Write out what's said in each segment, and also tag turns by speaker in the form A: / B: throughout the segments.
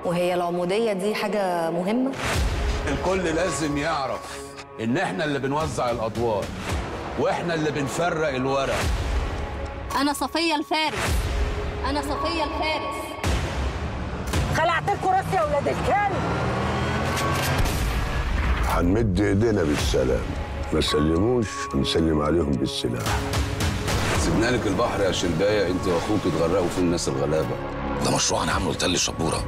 A: وهي العمودية دي حاجة مهمة
B: الكل لازم يعرف ان احنا اللي بنوزع الادوار واحنا اللي بنفرق الورق
A: أنا صفية الفارس أنا صفية الفارس
C: خلعت لكم راسي يا ولاد الكلب
D: هنمد ايدينا بالسلام ما سلموش نسلم عليهم بالسلاح
B: سيبنا لك البحر يا شلبايه انت واخوك اتغرقوا في الناس الغلابه
E: ده مشروع انا عامله لتل الشبوره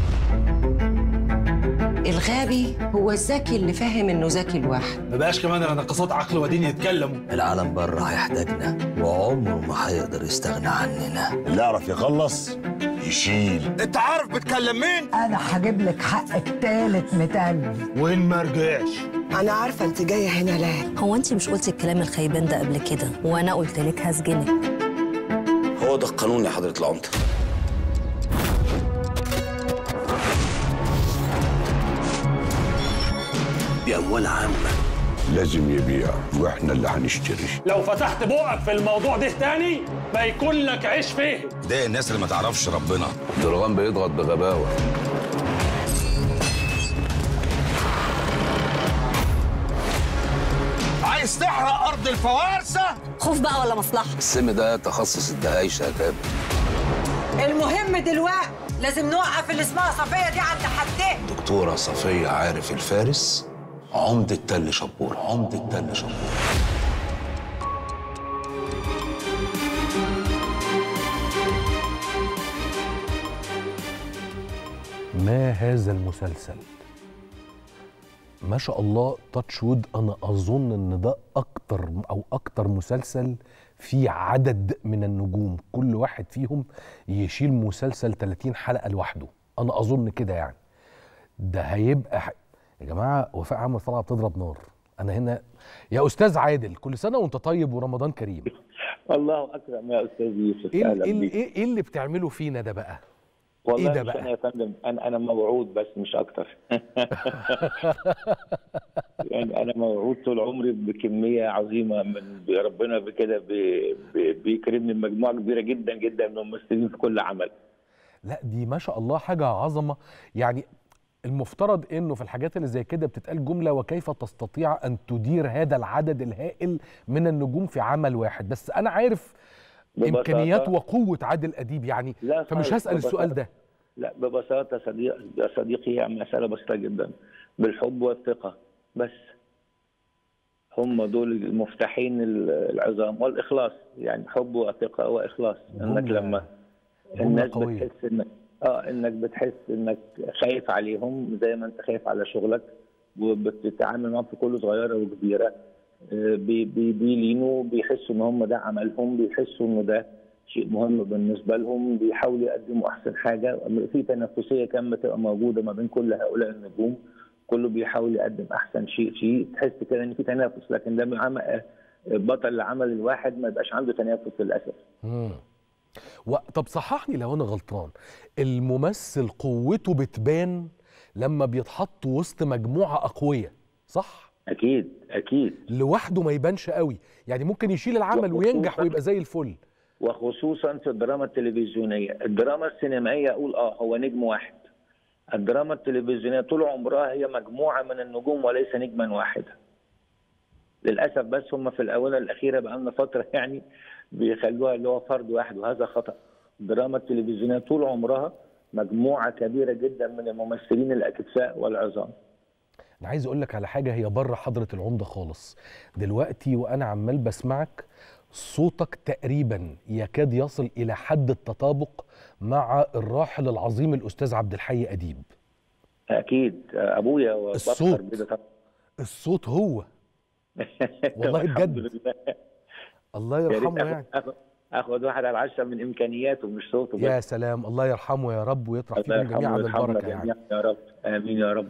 F: الغبي هو الذكي اللي فاهم انه ذكي لوحده
G: ما بقاش كمان انا ناقصات عقل ودين يتكلموا
E: العالم بره هيحتاجنا وعمره ما هيقدر يستغنى عننا
D: اللي يعرف يخلص يشيل
G: انت عارف بتكلم مين
C: انا هجيب لك حقك تالت متلف
G: وين ما رجعش
F: انا عارفه انت جايه هنا ليه
A: هو أنت مش قلتي الكلام الخيبان ده قبل كده وأنا قلت لك هسجنك
E: هو ده القانون يا حضره العمده دي اموال عامه
D: لازم يبيع واحنا اللي هنشتري
H: لو فتحت بقك في الموضوع ده تاني ما يكون لك عيش فيه
E: ده الناس اللي ما تعرفش ربنا
B: درغام بيضغط بغباوه
G: عايز تحرق ارض الفوارسه
A: خوف بقى ولا مصلحة
B: السم ده تخصص الدهايشه يا كابتن
C: المهم دلوقتي لازم نوقف اللي اسمها صفيه دي عند حدها
B: دكتوره صفيه عارف الفارس عمده تل شبور عمده تل شبور
I: ما هذا المسلسل ما شاء الله تاتش وود انا اظن ان ده اكتر او اكتر مسلسل فيه عدد من النجوم كل واحد فيهم يشيل مسلسل 30 حلقه لوحده انا اظن كده يعني ده هيبقى ح... يا جماعه وفاء عامر طالعه بتضرب نار انا هنا يا استاذ عادل كل سنه وانت طيب ورمضان كريم
J: الله اكرم يا استاذ يوسف
I: ايه
J: اهلا
I: ايه
J: بيك
I: ايه إيه اللي بتعمله فينا ده بقى
J: والله
I: إيه ده
J: مش
I: بقى؟
J: انا يا فندم انا انا موعود بس مش اكتر يعني انا موعود طول عمري بكميه عظيمه من ربنا بكده بي- بي- بيكرمني بمجموعه كبيره جدا جدا من الممثلين في كل عمل
I: لا دي ما شاء الله حاجة عظمة يعني المفترض انه في الحاجات اللي زي كده بتتقال جملة وكيف تستطيع ان تدير هذا العدد الهائل من النجوم في عمل واحد بس انا عارف
J: ببساطة-
I: امكانيات وقوة عادل اديب يعني
J: لا
I: فمش
J: خالص،
I: هسأل السؤال ده
J: لا ببساطه صديق يا صديقي هي مساله بسيطه جدا بالحب والثقه بس هم دول المفتاحين العظام والاخلاص يعني حب وثقه واخلاص انك
I: جملة-
J: لما
I: جملة
J: الناس
I: قوية.
J: بتحس انك اه انك بتحس انك خايف عليهم زي ما انت خايف على شغلك وبتتعامل معاهم في كل صغيره وكبيره آه، بي- بي- بيلينوا بيحسوا ان هم ده عملهم بيحسوا انه ده شيء مهم بالنسبه لهم بيحاولوا يقدموا احسن حاجه في تنافسيه كان بتبقى موجوده ما بين كل هؤلاء النجوم كله بيحاول يقدم احسن شيء فيه تحس كده ان في تنافس لكن ده من عمل آه، بطل العمل الواحد ما يبقاش عنده تنافس للاسف
I: مم. و... طب صححني لو انا غلطان الممثل قوته بتبان لما بيتحط وسط مجموعة أقوياء صح؟
J: اكيد اكيد
I: لوحده ما يبانش قوي يعني ممكن يشيل العمل وينجح
J: وخصوصاً-
I: ويبقى زي الفل
J: وخصوصا في الدراما التلفزيونيه، الدراما السينمائيه اقول اه هو نجم واحد. الدراما التلفزيونيه طول عمرها هي مجموعه من النجوم وليس نجما واحدا. للاسف بس هم في الاونه الاخيره بقى لنا فتره يعني بيخلوها اللي هو فرد واحد وهذا خطا. الدراما التلفزيونيه طول عمرها مجموعه كبيره جدا من الممثلين الاكفاء والعظام.
I: انا عايز اقول لك على حاجه هي بره حضره العمده خالص دلوقتي وانا عمال بسمعك صوتك تقريبا يكاد يصل الى حد التطابق مع الراحل العظيم الاستاذ عبد الحي اديب
J: اكيد ابويا وبفخر
I: الصوت.
J: بده طبعا.
I: الصوت هو والله
J: الحمد
I: بجد.
J: لله.
I: الله
J: يا ريت
I: يرحمه
J: آخد-
I: يعني
J: آخد- اخد واحد على العشرة من امكانياته مش صوته
I: يا
J: بس
I: سلام الله يرحمه يا رب ويطرح
J: الله
I: فيكم جميعا
J: يرحمه ويرحمنا
I: البركه يعني
J: جميعا يا رب امين يا رب